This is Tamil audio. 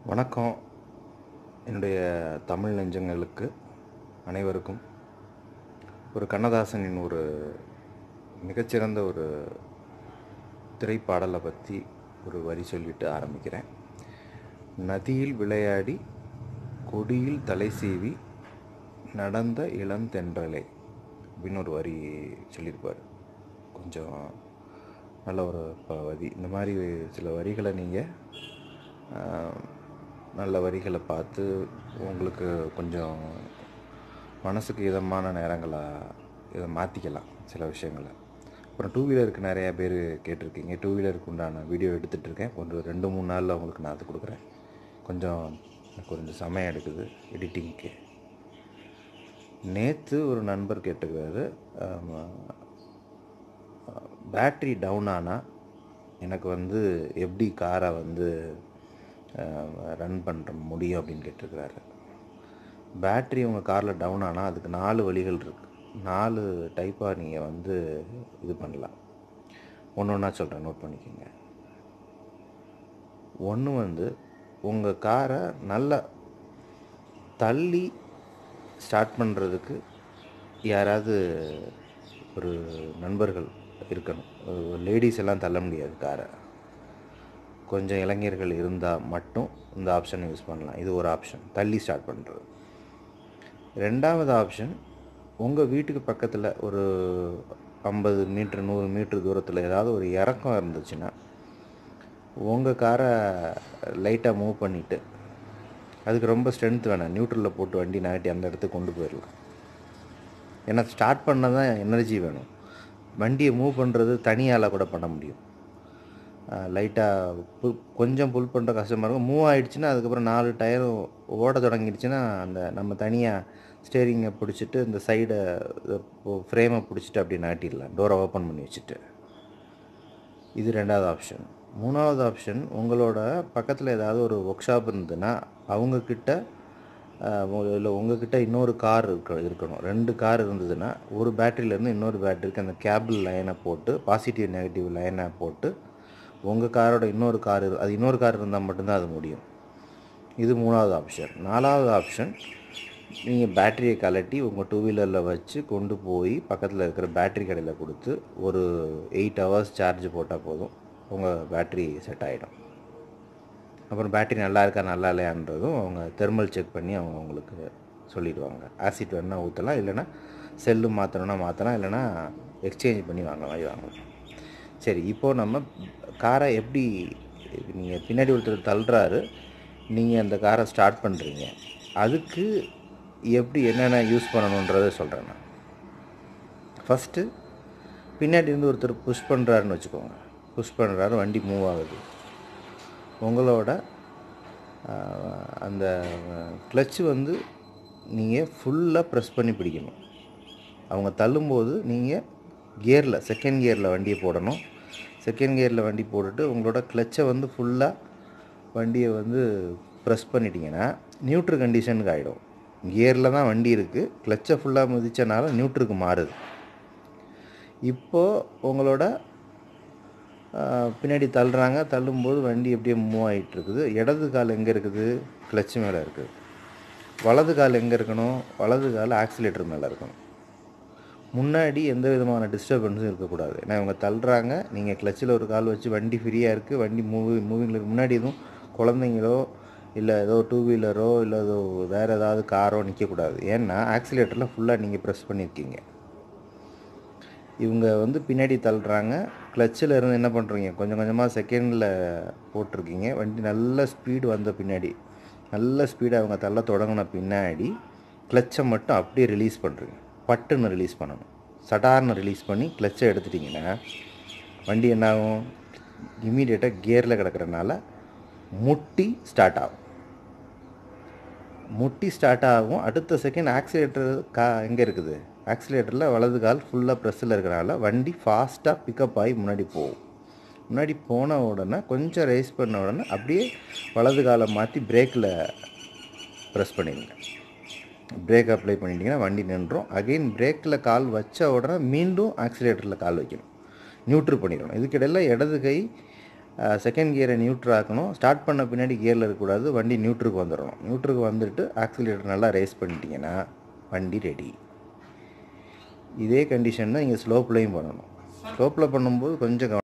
வணக்கம் என்னுடைய தமிழ் நெஞ்சங்களுக்கு அனைவருக்கும் ஒரு கண்ணதாசனின் ஒரு மிகச்சிறந்த ஒரு திரைப்பாடலை பற்றி ஒரு வரி சொல்லிட்டு ஆரம்பிக்கிறேன் நதியில் விளையாடி கொடியில் தலை சீவி நடந்த இளந்தென்றலை அப்படின்னு ஒரு வரி சொல்லியிருப்பார் கொஞ்சம் நல்ல ஒரு ப- வரி இந்த மாதிரி சில வரிகளை நீங்கள் நல்ல வரிகளை பார்த்து உங்களுக்கு கொஞ்சம் மனசுக்கு இதமான நேரங்களை இதை மாற்றிக்கலாம் சில விஷயங்களை அப்புறம் டூ வீலருக்கு நிறையா பேர் கேட்டிருக்கீங்க டூ வீலருக்கு உண்டான வீடியோ எடுத்துகிட்டு இருக்கேன் கொஞ்சம் ரெண்டு மூணு நாளில் உங்களுக்கு நான் அது கொடுக்குறேன் கொஞ்சம் எனக்கு கொஞ்சம் சமயம் எடுக்குது எடிட்டிங்க்கு நேற்று ஒரு நண்பர் கேட்டுக்கிறாரு பேட்ரி டவுன் ஆனால் எனக்கு வந்து எப்படி காரை வந்து ரன் பண்ணுற முடியும் அப்படின்னு கேட்டிருக்கிறாரு பேட்ரி உங்கள் காரில் டவுன் ஆனால் அதுக்கு நாலு வழிகள் இருக்குது நாலு டைப்பாக நீங்கள் வந்து இது பண்ணலாம் ஒன்று ஒன்றா சொல்கிறேன் நோட் பண்ணிக்கோங்க ஒன்று வந்து உங்கள் காரை நல்லா தள்ளி ஸ்டார்ட் பண்ணுறதுக்கு யாராவது ஒரு நண்பர்கள் இருக்கணும் லேடிஸ் எல்லாம் தள்ள முடியாது காரை கொஞ்சம் இளைஞர்கள் இருந்தால் மட்டும் இந்த ஆப்ஷனை யூஸ் பண்ணலாம் இது ஒரு ஆப்ஷன் தள்ளி ஸ்டார்ட் பண்ணுறது ரெண்டாவது ஆப்ஷன் உங்கள் வீட்டுக்கு பக்கத்தில் ஒரு ஐம்பது மீட்ரு நூறு மீட்ரு தூரத்தில் ஏதாவது ஒரு இறக்கம் இருந்துச்சுன்னா உங்கள் காரை லைட்டாக மூவ் பண்ணிவிட்டு அதுக்கு ரொம்ப ஸ்ட்ரென்த் வேணாம் நியூட்ரலில் போட்டு வண்டி நகட்டி அந்த இடத்துக்கு கொண்டு போயிடலாம் ஏன்னா ஸ்டார்ட் பண்ண தான் எனர்ஜி வேணும் வண்டியை மூவ் பண்ணுறது தனியால் கூட பண்ண முடியும் லைட்டாக புல் கொஞ்சம் புல் பண்ணுற கஷ்டமாக இருக்கும் மூவ் ஆயிடுச்சுன்னா அதுக்கப்புறம் நாலு டயரும் ஓட தொடங்கிடுச்சுன்னா அந்த நம்ம தனியாக ஸ்டேரிங்கை பிடிச்சிட்டு இந்த சைடை ஃப்ரேமை பிடிச்சிட்டு அப்படி நாட்டிடலாம் டோரை ஓப்பன் பண்ணி வச்சுட்டு இது ரெண்டாவது ஆப்ஷன் மூணாவது ஆப்ஷன் உங்களோட பக்கத்தில் ஏதாவது ஒரு ஒர்க் ஷாப் இருந்ததுன்னா அவங்கக்கிட்ட இல்லை உங்ககிட்ட இன்னொரு கார் இருக்க இருக்கணும் ரெண்டு கார் இருந்ததுன்னா ஒரு பேட்டரியிலேருந்து இன்னொரு பேட்டரிக்கு அந்த கேபிள் லைனை போட்டு பாசிட்டிவ் நெகட்டிவ் லைனை போட்டு உங்கள் காரோட இன்னொரு கார் அது இன்னொரு கார் இருந்தால் மட்டும்தான் அது முடியும் இது மூணாவது ஆப்ஷன் நாலாவது ஆப்ஷன் நீங்கள் பேட்டரியை கலட்டி உங்கள் டூ வீலரில் வச்சு கொண்டு போய் பக்கத்தில் இருக்கிற பேட்டரி கடையில் கொடுத்து ஒரு எயிட் ஹவர்ஸ் சார்ஜ் போட்டால் போதும் உங்கள் பேட்டரி செட் ஆகிடும் அப்புறம் பேட்டரி நல்லா இருக்கா நல்லா இல்லையான்றதும் அவங்க தெர்மல் செக் பண்ணி அவங்க உங்களுக்கு சொல்லிடுவாங்க ஆசிட் வேணால் ஊற்றலாம் இல்லைன்னா செல்லு மாற்றணும்னா மாற்றலாம் இல்லைன்னா எக்ஸ்சேஞ்ச் பண்ணி வாங்க மாதிரி வாங்கலாம் சரி இப்போது நம்ம காரை எப்படி நீங்கள் பின்னாடி ஒருத்தர் தள்ளுறாரு நீங்கள் அந்த காரை ஸ்டார்ட் பண்ணுறீங்க அதுக்கு எப்படி என்னென்ன யூஸ் பண்ணணுன்றதை சொல்கிறேன் நான் ஃபஸ்ட்டு பின்னாடி இருந்து ஒருத்தர் புஷ் பண்ணுறாருன்னு வச்சுக்கோங்க புஷ் பண்ணுறாரு வண்டி மூவ் ஆகுது உங்களோட ஆஹ், அந்த கிளச்சு வந்து நீங்கள் ஃபுல்லாக ப்ரெஸ் பண்ணி பிடிக்கணும் அவங்க தள்ளும்போது நீங்கள் கியரில் செகண்ட் கியரில் வண்டியை போடணும் செகண்ட் கியரில் வண்டி போட்டுட்டு உங்களோட கிளச்சை வந்து ஃபுல்லாக வண்டியை வந்து ப்ரெஸ் பண்ணிட்டீங்கன்னா நியூட்ரு கண்டிஷனுக்கு ஆகிடும் கியரில் தான் வண்டி இருக்குது கிளச்சை ஃபுல்லாக மிதிச்சனால நியூட்ருக்கு மாறுது இப்போது உங்களோட ஆஹ், பின்னாடி தள்ளுறாங்க தள்ளும்போது வண்டி எப்படியே மூவ் ஆகிட்டு இருக்குது இடது கால் எங்கே இருக்குது கிளச்சு மேலே இருக்குது வலது கால் எங்கே இருக்கணும் வலது கால் ஆக்சிலேட்டர் மேலே இருக்கணும் முன்னாடி எந்த விதமான டிஸ்டர்பன்ஸும் இருக்கக்கூடாது ஏன்னா இவங்க தள்ளுறாங்க நீங்கள் கிளச்சில் ஒரு கால் வச்சு வண்டி ஃப்ரீயாக இருக்குது வண்டி மூவி மூவிங்கில் முன்னாடி எதுவும் குழந்தைங்களோ இல்லை ஏதோ டூ வீலரோ இல்லை ஏதோ வேறு ஏதாவது காரோ நிற்கக்கூடாது ஏன்னா ஆக்சிலேட்டரில் ஃபுல்லாக நீங்கள் ப்ரெஸ் பண்ணியிருக்கீங்க இவங்க வந்து பின்னாடி தள்ளுறாங்க கிளச்சில் இருந்து என்ன பண்ணுறீங்க கொஞ்சம் கொஞ்சமாக செகண்டில் போட்டிருக்கீங்க வண்டி நல்ல ஸ்பீடு வந்த பின்னாடி நல்ல ஸ்பீடு அவங்க தள்ள தொடங்கின பின்னாடி கிளச்சை மட்டும் அப்படியே ரிலீஸ் பண்ணுறீங்க பட்டுன்னு ரிலீஸ் பண்ணணும் சடார்னு ரிலீஸ் பண்ணி கிளச்சை எடுத்துட்டிங்கன்னா வண்டி என்ன ஆகும் இமீடியட்டாக கியரில் கிடக்கிறனால முட்டி ஸ்டார்ட் ஆகும் முட்டி ஸ்டார்ட் ஆகும் அடுத்த செகண்ட் ஆக்சிலேட்டர் கா எங்கே இருக்குது ஆக்சிலேட்டரில் வலது கால் ஃபுல்லாக ப்ரெஸ்ஸில் இருக்கிறனால வண்டி ஃபாஸ்ட்டாக பிக்கப் ஆகி முன்னாடி போகும் முன்னாடி போன உடனே கொஞ்சம் ரேஸ் பண்ண உடனே அப்படியே வலது காலை மாற்றி பிரேக்கில் ப்ரெஸ் பண்ணிடுங்க பிரேக் அப்ளை பண்ணிட்டீங்கன்னா வண்டி நின்றும் அகெயின் பிரேக்கில் கால் வச்ச உடனே மீண்டும் ஆக்சிலேட்டரில் கால் வைக்கணும் நியூட்ரு பண்ணிடணும் இதுக்கிடையில் இடது கை செகண்ட் கியரை நியூட்ரு ஆக்கணும் ஸ்டார்ட் பண்ண பின்னாடி கியரில் இருக்கக்கூடாது வண்டி நியூட்ருக்கு வந்துடணும் நியூட்ருக்கு வந்துட்டு ஆக்சிலேட்டர் நல்லா ரேஸ் பண்ணிட்டீங்கன்னா வண்டி ரெடி இதே கண்டிஷன் தான் நீங்கள் ஸ்லோப்லேயும் பண்ணணும் ஸ்லோப்பில் பண்ணும்போது கொஞ்சம் கவனம்